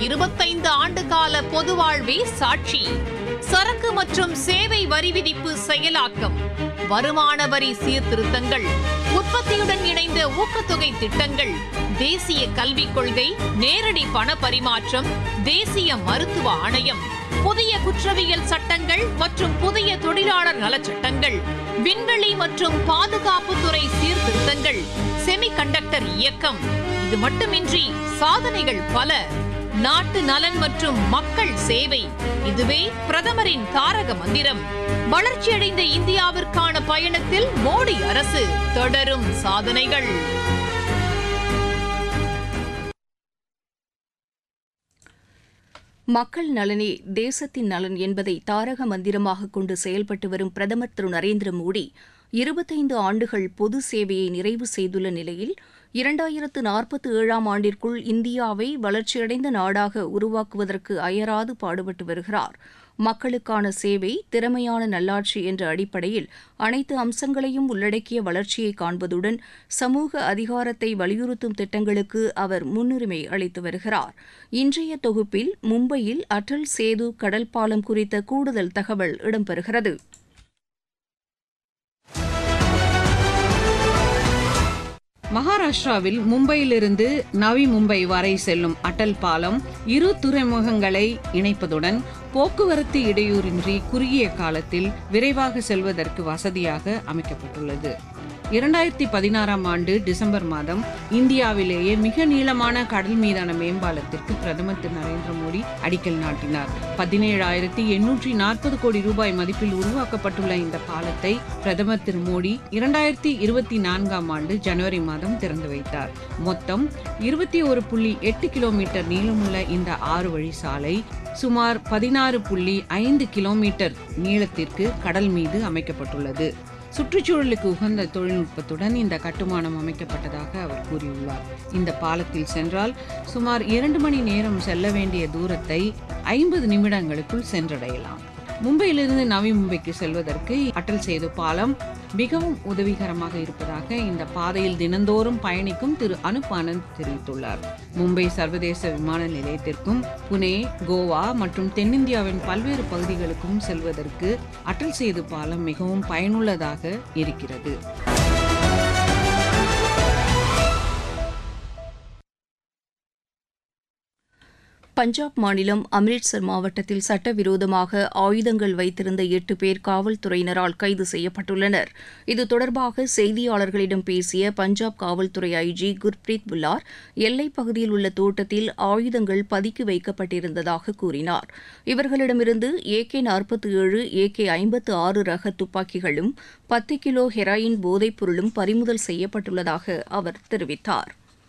இருபத்தைந்து ஆண்டு கால பொது வாழ்வே சாட்சி சரக்கு மற்றும் சேவை வரி விதிப்பு செயலாக்கம் வருமான வரி சீர்திருத்தங்கள் உற்பத்தியுடன் இணைந்த ஊக்கத்தொகை திட்டங்கள் தேசிய கல்விக் கொள்கை நேரடி பண பரிமாற்றம் தேசிய மருத்துவ ஆணையம் புதிய குற்றவியல் சட்டங்கள் மற்றும் புதிய தொழிலாளர் நலச்சட்டங்கள் விண்வெளி மற்றும் பாதுகாப்புத்துறை சீர்திருத்தங்கள் செமிகண்டக்டர் இயக்கம் இது மட்டுமின்றி சாதனைகள் பல நாட்டு நலன் மற்றும் மக்கள் சேவை இதுவே பிரதமரின் தாரக மந்திரம் வளர்ச்சியடைந்த இந்தியாவிற்கான பயணத்தில் மோடி அரசு தொடரும் சாதனைகள் மக்கள் நலனே தேசத்தின் நலன் என்பதை தாரக மந்திரமாக கொண்டு செயல்பட்டு வரும் பிரதமர் திரு நரேந்திர மோடி இருபத்தைந்து ஆண்டுகள் பொது சேவையை நிறைவு செய்துள்ள நிலையில் இரண்டாயிரத்து நாற்பத்தி ஏழாம் ஆண்டிற்குள் இந்தியாவை வளர்ச்சியடைந்த நாடாக உருவாக்குவதற்கு அயராது பாடுபட்டு வருகிறார் மக்களுக்கான சேவை திறமையான நல்லாட்சி என்ற அடிப்படையில் அனைத்து அம்சங்களையும் உள்ளடக்கிய வளர்ச்சியை காண்பதுடன் சமூக அதிகாரத்தை வலியுறுத்தும் திட்டங்களுக்கு அவர் முன்னுரிமை அளித்து வருகிறார் இன்றைய தொகுப்பில் மும்பையில் அடல் சேது கடல் பாலம் குறித்த கூடுதல் தகவல் இடம்பெறுகிறது மகாராஷ்டிராவில் மும்பையிலிருந்து நவி மும்பை வரை செல்லும் அடல் பாலம் இரு துறைமுகங்களை இணைப்பதுடன் போக்குவரத்து இடையூறின்றி குறுகிய காலத்தில் விரைவாக செல்வதற்கு வசதியாக அமைக்கப்பட்டுள்ளது இரண்டாயிரத்தி பதினாறாம் ஆண்டு டிசம்பர் மாதம் இந்தியாவிலேயே மிக நீளமான கடல் மீதான மேம்பாலத்திற்கு பிரதமர் திரு நரேந்திர மோடி அடிக்கல் நாட்டினார் பதினேழாயிரத்தி எண்ணூற்றி நாற்பது கோடி ரூபாய் மதிப்பில் உருவாக்கப்பட்டுள்ள இந்த பாலத்தை பிரதமர் திரு மோடி இரண்டாயிரத்தி இருபத்தி நான்காம் ஆண்டு ஜனவரி மாதம் திறந்து வைத்தார் மொத்தம் இருபத்தி ஒரு புள்ளி எட்டு கிலோமீட்டர் நீளமுள்ள இந்த ஆறு வழி சாலை சுமார் பதினாறு புள்ளி ஐந்து கிலோமீட்டர் நீளத்திற்கு கடல் மீது அமைக்கப்பட்டுள்ளது சுற்றுச்சூழலுக்கு உகந்த தொழில்நுட்பத்துடன் இந்த கட்டுமானம் அமைக்கப்பட்டதாக அவர் கூறியுள்ளார் இந்த பாலத்தில் சென்றால் சுமார் இரண்டு மணி நேரம் செல்ல வேண்டிய தூரத்தை ஐம்பது நிமிடங்களுக்குள் சென்றடையலாம் மும்பையிலிருந்து நவி மும்பைக்கு செல்வதற்கு அட்டல் சேது பாலம் மிகவும் உதவிகரமாக இருப்பதாக இந்த பாதையில் தினந்தோறும் பயணிக்கும் திரு அனுப் ஆனந்த் தெரிவித்துள்ளார் மும்பை சர்வதேச விமான நிலையத்திற்கும் புனே கோவா மற்றும் தென்னிந்தியாவின் பல்வேறு பகுதிகளுக்கும் செல்வதற்கு அட்டல் சேது பாலம் மிகவும் பயனுள்ளதாக இருக்கிறது பஞ்சாப் மாநிலம் அம்ரிட்சர் மாவட்டத்தில் சட்டவிரோதமாக ஆயுதங்கள் வைத்திருந்த எட்டு பேர் காவல்துறையினரால் கைது செய்யப்பட்டுள்ளனர் இது தொடர்பாக செய்தியாளர்களிடம் பேசிய பஞ்சாப் காவல்துறை ஐஜி குர்பிரீத் புல்லார் எல்லைப் பகுதியில் உள்ள தோட்டத்தில் ஆயுதங்கள் பதுக்கி வைக்கப்பட்டிருந்ததாக கூறினார் இவர்களிடமிருந்து ஏகே நாற்பத்தி ஏழு ஏகே ஐம்பத்து ஆறு ரக துப்பாக்கிகளும் பத்து கிலோ ஹெராயின் போதைப் பொருளும் பறிமுதல் செய்யப்பட்டுள்ளதாக அவர் தெரிவித்தார்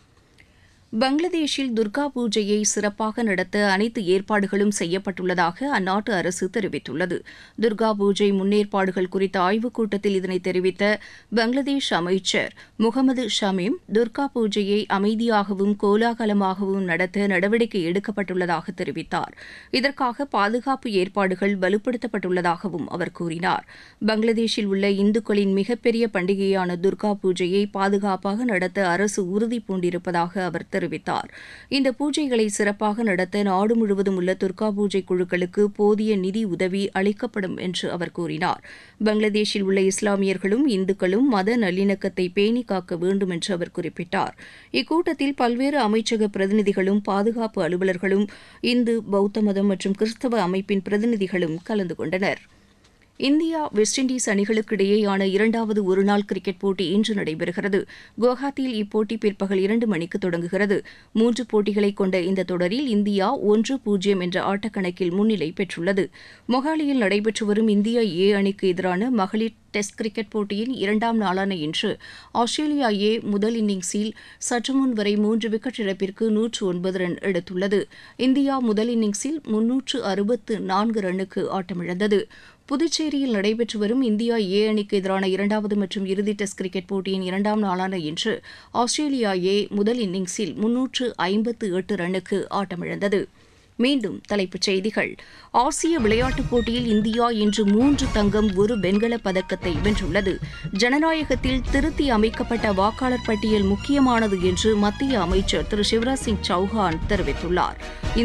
பங்களாதேஷில் துர்கா பூஜையை சிறப்பாக நடத்த அனைத்து ஏற்பாடுகளும் செய்யப்பட்டுள்ளதாக அந்நாட்டு அரசு தெரிவித்துள்ளது துர்கா பூஜை முன்னேற்பாடுகள் குறித்த ஆய்வுக் கூட்டத்தில் இதனை தெரிவித்த பங்களாதேஷ் அமைச்சர் முகமது ஷமீம் துர்கா பூஜையை அமைதியாகவும் கோலாகலமாகவும் நடத்த நடவடிக்கை எடுக்கப்பட்டுள்ளதாக தெரிவித்தார் இதற்காக பாதுகாப்பு ஏற்பாடுகள் வலுப்படுத்தப்பட்டுள்ளதாகவும் அவர் கூறினார் பங்களாதேஷில் உள்ள இந்துக்களின் மிகப்பெரிய பண்டிகையான துர்கா பூஜையை பாதுகாப்பாக நடத்த அரசு உறுதி பூண்டிருப்பதாக அவர் தெரிவித்தார் இந்த பூஜைகளை சிறப்பாக நடத்த நாடு முழுவதும் உள்ள துர்கா பூஜை குழுக்களுக்கு போதிய நிதி உதவி அளிக்கப்படும் என்று அவர் கூறினார் பங்களாதேஷில் உள்ள இஸ்லாமியர்களும் இந்துக்களும் மத நல்லிணக்கத்தை பேணி காக்க வேண்டும் என்று அவர் குறிப்பிட்டார் இக்கூட்டத்தில் பல்வேறு அமைச்சக பிரதிநிதிகளும் பாதுகாப்பு அலுவலர்களும் இந்து பௌத்த மதம் மற்றும் கிறிஸ்தவ அமைப்பின் பிரதிநிதிகளும் கலந்து கொண்டனர் இந்தியா வெஸ்ட் இண்டீஸ் அணிகளுக்கு இடையேயான இரண்டாவது ஒருநாள் கிரிக்கெட் போட்டி இன்று நடைபெறுகிறது குவஹாத்தியில் இப்போட்டி பிற்பகல் இரண்டு மணிக்கு தொடங்குகிறது மூன்று போட்டிகளை கொண்ட இந்த தொடரில் இந்தியா ஒன்று பூஜ்ஜியம் என்ற ஆட்டக்கணக்கில் முன்னிலை பெற்றுள்ளது மொஹாலியில் நடைபெற்று வரும் இந்தியா ஏ அணிக்கு எதிரான மகளிர் டெஸ்ட் கிரிக்கெட் போட்டியின் இரண்டாம் நாளான இன்று ஆஸ்திரேலியா ஏ முதல் இன்னிங்ஸில் சற்று முன் வரை மூன்று விக்கெட் இழப்பிற்கு நூற்று ஒன்பது ரன் எடுத்துள்ளது இந்தியா முதல் இன்னிங்ஸில் முன்னூற்று அறுபத்து நான்கு ரன்னுக்கு ஆட்டமிழந்தது புதுச்சேரியில் நடைபெற்று வரும் இந்தியா ஏ அணிக்கு எதிரான இரண்டாவது மற்றும் இறுதி டெஸ்ட் கிரிக்கெட் போட்டியின் இரண்டாம் நாளான இன்று ஆஸ்திரேலியா ஏ முதல் இன்னிங்ஸில் முன்னூற்று ஐம்பத்து எட்டு ரன்னுக்கு ஆட்டமிழந்தது மீண்டும் தலைப்புச் செய்திகள் ஆசிய விளையாட்டுப் போட்டியில் இந்தியா இன்று மூன்று தங்கம் ஒரு வெண்கலப் பதக்கத்தை வென்றுள்ளது ஜனநாயகத்தில் திருத்தி அமைக்கப்பட்ட வாக்காளர் பட்டியல் முக்கியமானது என்று மத்திய அமைச்சர் திரு சிவராஜ் சிங் சௌஹான் தெரிவித்துள்ளார்